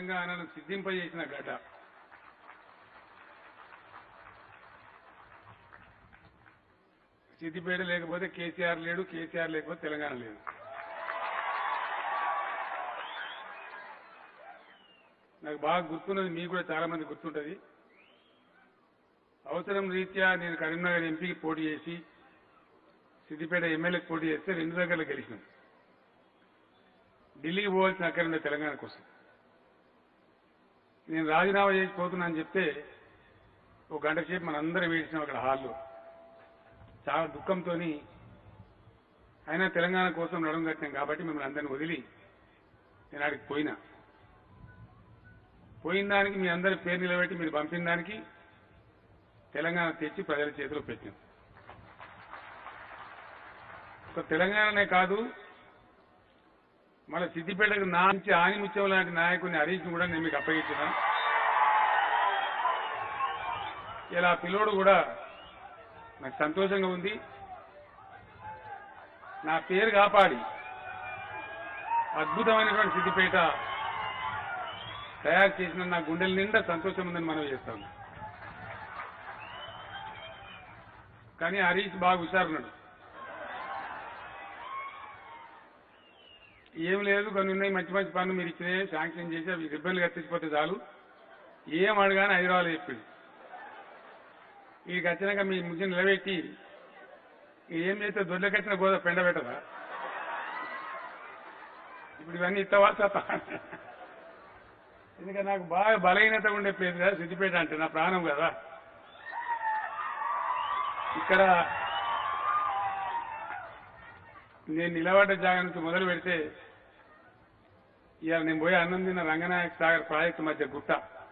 తెలంగాణను సిద్ధింపజేసిన గడ్డ సిద్దిపేట లేకపోతే కేసీఆర్ లేడు కేసీఆర్ లేకపోతే తెలంగాణ లేదు నాకు బాగా గుర్తున్నది మీకు కూడా చాలా మంది గుర్తుంటది అవసరం రీత్యా నేను కరీంనగర్ ఎంపీకి పోటీ చేసి సిద్దిపేట ఎమ్మెల్యేకి పోటీ చేస్తే రెండు దగ్గరలో గెలిచినాం ఢిల్లీకి పోవాల్సిన అక్కడుండే తెలంగాణ కోసం నేను రాజీనామా చేసి పోతున్నా అని చెప్తే ఒక గంట సేపు మనందరం వేసినాం అక్కడ హాల్లో చాలా దుఃఖంతో అయినా తెలంగాణ కోసం నడుం కట్టినాం కాబట్టి మిమ్మల్ని అందరిని వదిలి నేను ఆడికి పోయినా పోయిన దానికి మీ అందరి పేరు నిలబెట్టి మీరు పంపిన దానికి తెలంగాణ తెచ్చి ప్రజల చేతిలో పెట్టాం ఒక తెలంగాణనే కాదు మన సిద్దిపేటకు నా నుంచి ఆనిముత్యం లాంటి నాయకుడిని హరీష్ని కూడా నేను మీకు అప్పగించిన ఇలా ఆ పిల్లోడు కూడా నాకు సంతోషంగా ఉంది నా పేరు కాపాడి అద్భుతమైనటువంటి సిద్దిపేట తయారు చేసిన నా గుండెల నిండా సంతోషం ఉందని మనం చేస్తాం కానీ హరీష్ బాగా హుషారున్నాడు ఏం లేదు కొన్ని ఉన్నాయి మంచి మంచి పనులు మీరు ఇచ్చినాయి శాంక్షన్ చేసి అవి రిబ్బన్లు కత్తించిపోతే చాలు ఏం అడగానే హైదరాబాద్ చెప్పింది వీడికి వచ్చినాక మీ ముద్దు నిలబెట్టి ఏం చేస్తే దొడ్లకచ్చిన గోద పెండ పెట్టదా ఇప్పుడు ఇవన్నీ ఇస్తావా సత్తా ఎందుకంటే నాకు బాగా బలహీనత ఉండే ప్లేస్ కదా సిద్దిపేట అంటే నా ప్రాణం కదా ఇక్కడ నేను నిలబడ్డ జాగా నుంచి మొదలు పెడితే ఇవాళ నేను పోయి అన్నం తిన్న రంగనాయక సాగర్ ప్రాజెక్టు మధ్య గుట్ట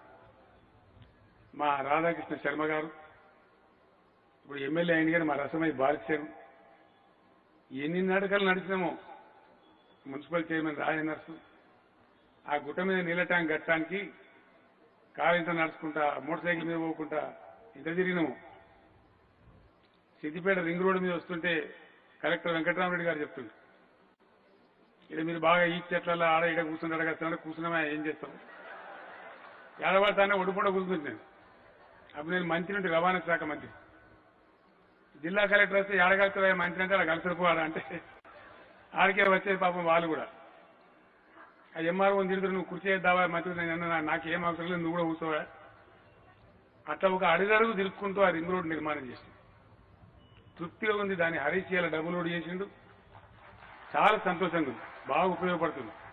మా రాధాకృష్ణ శర్మ గారు ఇప్పుడు ఎమ్మెల్యే అయిన గారు మా రసమై బాలిచ్చారు ఎన్ని నడకలు నడిచినామో మున్సిపల్ చైర్మన్ రాజనర్సు ఆ గుట్ట మీద నీళ్ళ ట్యాంక్ కట్టడానికి కారు ఇంత నడుచుకుంటా మోటార్ సైకిల్ మీద పోకుండా ఇంత తిరిగినాము సిద్దిపేట రింగ్ రోడ్డు మీద వస్తుంటే కలెక్టర్ వెంకటరామరెడ్డి గారు చెప్తుండ్రు ఇక్కడ మీరు బాగా ఈ చెట్లలో ఆడ ఈడ కూర్చుంటాడు కదా కూర్చున్నామా ఏం చేస్తాం ఏడబడతానే ఒడిపూట కూర్చుంటుంది నేను అప్పుడు నేను మంత్రి నుండి రవాణా శాఖ మంత్రి జిల్లా కలెక్టర్ వస్తే ఏడగలుగుతారా మంత్రి అంటే అలా కలిసిపోవాలా అంటే ఆడికే వచ్చేది పాపం వాళ్ళు కూడా ఆ ఎంఆర్ఓ తిరుగుతారు నువ్వు కుర్చీ వేద్దావా మంత్రి నేను అన్నా నాకేం అవసరం లేదు నువ్వు కూడా కూర్చోవా అట్లా ఒక అడుగడుగు తిరుక్కుంటూ ఆ రింగ్ రోడ్ నిర్మాణం చేసింది తృప్తిగా ఉంది దాన్ని హరీష్ చేయాలి డబుల్ రోడ్ చేసిండు చాలా సంతోషంగా ఉంది బాగా ఉపయోగపడుతుంది